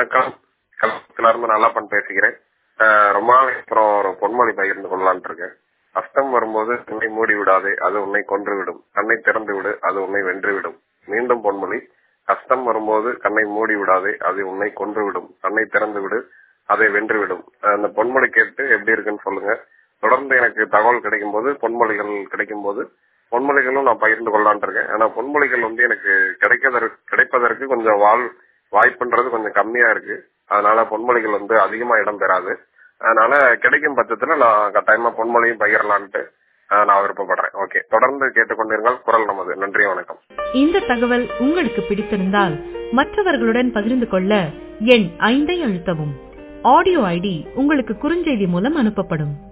வணக்கம் கலத்துல இருந்து நல்லாப்பன் பேசுகிறேன் ஆஹ் ரொம்ப நாளைக்கு அப்புறம் ஒரு பொன்மொழி பகிர்ந்து கொள்ளலாம்னு இருக்கேன் அஸ்தம் வரும்போது உன்னை மூடி விடாதே அது உன்னை கொன்று விடும் கண்ணை திறந்து விடு அது உன்னை வென்று விடும் மீண்டும் பொன்மொழி கஷ்டம் வரும்போது கண்ணை மூடி விடாதே அது உன்னை கொன்று விடும் கண்ணை திறந்து விடு அதை வென்று விடும் அந்த பொன்மொழி கேட்டு எப்படி இருக்குன்னு சொல்லுங்க தொடர்ந்து எனக்கு தகவல் கிடைக்கும் போது பொன்மொழிகள் கிடைக்கும் போது பொன்மொழிகளும் நான் பகிர்ந்து கொள்ளலான் இருக்கேன் ஆனா பொன்மொழிகள் வந்து எனக்கு கிடைக்கதற்கு கிடைப்பதற்கு கொஞ்சம் வாழ் வாய்ப்புன்றது கொஞ்சம் கம்மியா இருக்கு அதனால பொன்மொழிகள் வந்து அதிகமா இடம் பெறாது அதனால கிடைக்கும் பட்சத்துல நான் கட்டாயமா பொன்மொழியும் பகிரலான்ட்டு ஆஹ் நான் விருப்பப்படுறேன் ஓகே தொடர்ந்து கேட்டுக்கொண்டிருங்கள் குரல் நமது நன்றி வணக்கம் இந்த தகவல் உங்களுக்கு பிடித்திருந்தால் மற்றவர்களுடன் பகிர்ந்து கொள்ள எண் ஐந்தை அழுத்தவும் ஆடியோ ஐடி உங்களுக்கு குறுஞ்செய்தி மூலம் அனுப்பப்படும்